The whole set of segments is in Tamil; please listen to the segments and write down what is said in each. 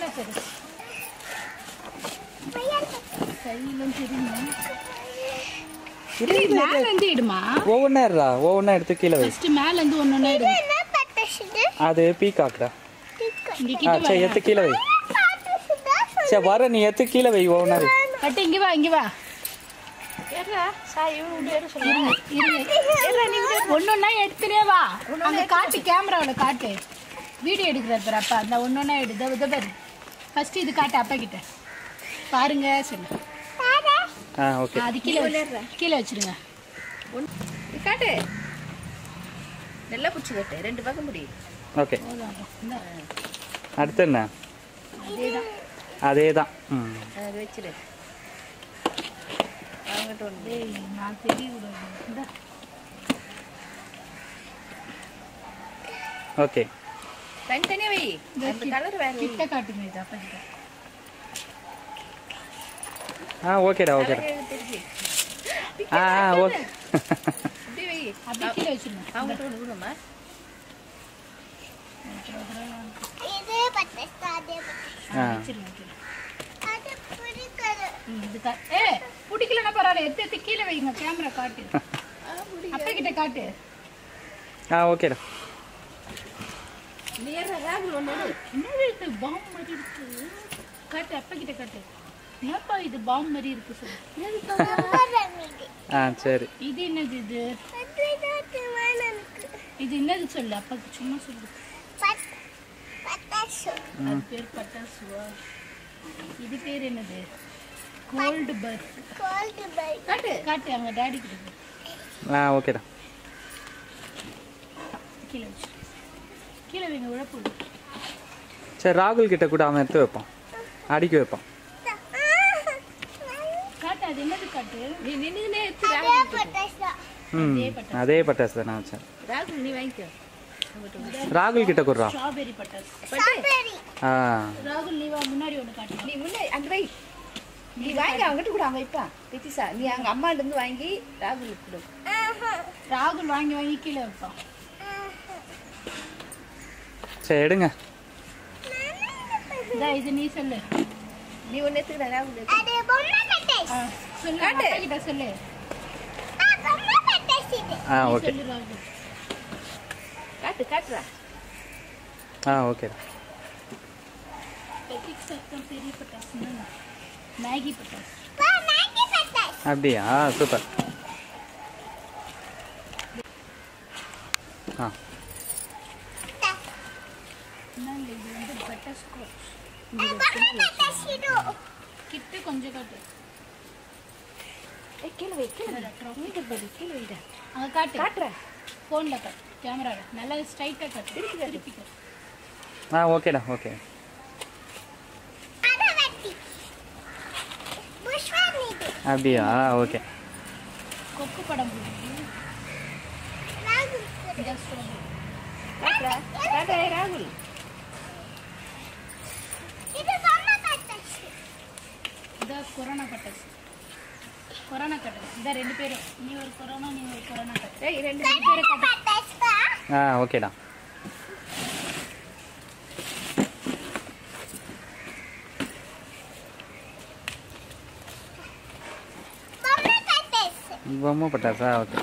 பெருசு கையிலும் தெரியுமா மேல இருந்து இடுமா ஒவ்வொன்றா இருடா ஒவ்வொன்றா எடுத்து கீழே வை ஃபர்ஸ்ட் மேல இருந்து ஒண்ணு ஒண்ணா இடு அது பீகாக்டா இங்க ஆ கிட்ட சரி எத்து கீழே வை சரி வர நீ எத்து கீழே வை ஒவ்வொன்றா வை கட்டு இங்க வா இங்க வா இருங்க, இருங்க. ஒண்ணொண்ணா எடுத்துனே வா அங்க காட்டு கேமராவுல காட்டு வீடியோ எடுக்கிறார் பாரு அப்பா அந்த ஒண்ணொண்ணா எடு இதோ இதோ பாரு ஃபர்ஸ்ட் இது காட்டு அப்பா கிட்ட பாருங்க சொல்லு ஆ ஓகே அது கீழே வச்சு- கீழே வச்சிருங்க காட்டு நல்லா பிடிச்சி கட்டு ரெண்டு பக்கம் முடி ஓகே போதும், இந்தா. அடுத்து என்ன அதேதான் அதே தான் ம் அது வச்சிரு அவங்ககிட்ட ஒன்று டேய் நான் தெரிய கூடாது இந்தா. ஓகே தனித்தனியாக வை இந்த அந்த கலர் வேற வை. கிட்ட காட்டுங்க இது அப்பா கிட்ட ஆ ஓகேடா ஓகேடா அழகா திருப்பி ஆ ஆ ஓகே இப்படி வை அப்படியே கீழே வச்சிருங்க அவங்ககிட்ட ஒன்று விடுமா ஆ, ஆ. வச்சிருங்க கீழே. ம், இது கா- ஏ பிடிக்கலன்னா பரவாயில்ல எடுத்து எடுத்து கீழே வைங்க கேமரா காட்டு அப்பா கிட்ட காட்டு ஆ ஓகேடா நீ ஏற ராகுல் ஒன்று என்னது இது பாம் மாதிரி இருக்கு காட்டு அப்பா கிட்ட காட்டு ஏப்பா இது பாம் மாதிரி இருக்கு சொல்லு ஆ சரி இது என்னது இது இது என்னது சொல்லு அப்பாக்கு சும்மா சொல்லு அது பேர் பட்டாசுவா இது பேர் என்னது கோல்டு பர்ஃப் காட்டு காட்டு அங்க டாடி கிட்ட கொடு. ஆ ஓகேடா கீழே வச்சு கீழே வைங்க உழப்பு சரி ராகுல் கிட்ட கூட அவன் எடுத்து வைப்பான் அடிக்க வைப்பான் காட்டு அது என்னது காட்டு நீ நின்றுனே எடுத்து ராகுல் கொடுத்து. ம் அதே பட்டாசு தான் நான் வச்சேன் ராகுல் நீ வாங்கிக்கோ அவங்ககிட்ட ஒண்ணு. ராகுல் கிட்ட கொடுறா ஸ்ட்ராபெரி பட்டாசு பட்டு ஆ ராகுல் நீ வா முன்னாடி ஒன்று காட்டு நீ முன்னே அங்க வை நீ வாங்கி அவங்ககிட்ட கூட அவன் வைப்பான் பித்திசா நீ அங்க அம்மாட்ட இருந்து வாங்கி ராகுலுக்கு கொடு ராகுல் வாங்கி வாங்கி கீழே வைப்பான் சரி எடுங்க இதா இது நீ சொல்லு நீ ஒன்று எடுத்துக்கிட்ட ராகுல் எடுத்து. ஆ, சொல்லு காட்டு. அப்பா கிட்ட சொல்லு ஆ நீ ஓகே சொல்லு ராகுல் காட்டு காட்டுறா ஆ ஓகேடா பெட்டிக் சத்தம் பெரிய பட்டாசு மேகி பட்டாசு அப்படியா சூப்பர் ஆ என்னங்க இது வந்து பட்டர் ஸ்காட்ச் கிட்ட கொஞ்சம் காட்டு ஏய் கீழே வை கீழே வை இங்க பாரு கீழே வைடா அங்க காட்டு காட்டுறேன் ஃபோனில் காட்டு கேமராவில் நல்லா ஸ்ட்ரைட்டாக காட்டு திருப்பி திருப்பி காட்டு ஆ ஓகேடா ஓகே அப்படியா ஓகே கொக்கு படம் போடுது இதா strawberry. காட்டுறா காட்டுறா ஏய் ராகுல் இதா கொரோனா பட்டாசு கொரோனா கட்டு இதா ரெண்டு பேரும் நீ ஒரு கொரோனா நீ ஒரு கொரோனா கட்டு ஏய் ரெண்டு ரெண்டு பேரை கட்டு ஆ ஓகேடா பொம்மை பட்டாசா ஓகே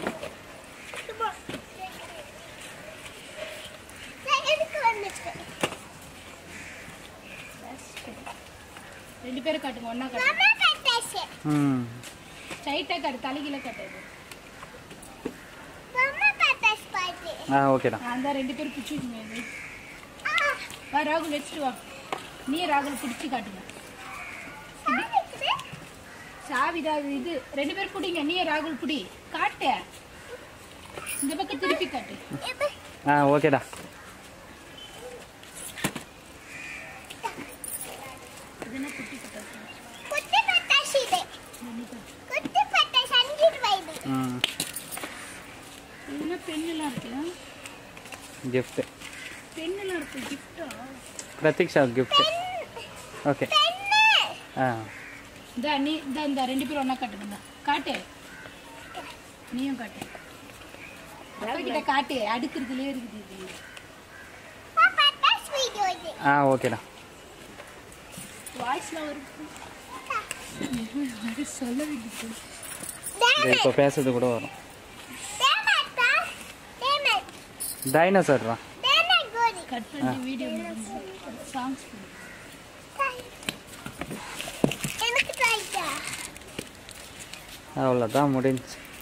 ரெண்டு பேரும் காட்டுங்க ஒன்றா காட்டு ம் ஸ்ட்ரைட்டாக காட்டு தலைகீழ காட்டு இது. ஆ ஓகேடா அந்த ரெண்டு பேரும் பிடிச்சி இது வா ராகுல் வச்சுட்டு வா நீ ராகுல் பிடிச்சி காட்டுங்க சாவிதா இது இது ரெண்டு பேரும் பிடிங்க நீ ராகுல் பிடி காட்டு இந்த பக்கம் திருப்பி காட்டு ஆ ஓகேடா இது என்ன குட்டி பட்டாசு ம் இது என்ன பெண்ணெல்லாம் இருக்கு கிஃப்ட்டு பெண்ணெல்லாம் இருக்கு கிஃப்டா பிரதீக்ஷா கிஃப்ட் ஓகே ஆ இந்த நீ இந்த இந்த ரெண்டு பேரும் ஒன்றா காட்டுங்க இந்தா. காட்டு நீயும் காட்டு அப்பா கிட்ட காட்டு அடுக்கிறதுலயே இருக்குது இது ஆ ஓகேடா வாய்ஸ்லாம் வரும் அது சொல்ல வேண்டியது இது இப்போ பேசுறது கூட வரும் டைனோசர்ரா கட் பண்ணி வீடியோ சாங்ஸ் அவ்வளோதான் முடிஞ்சு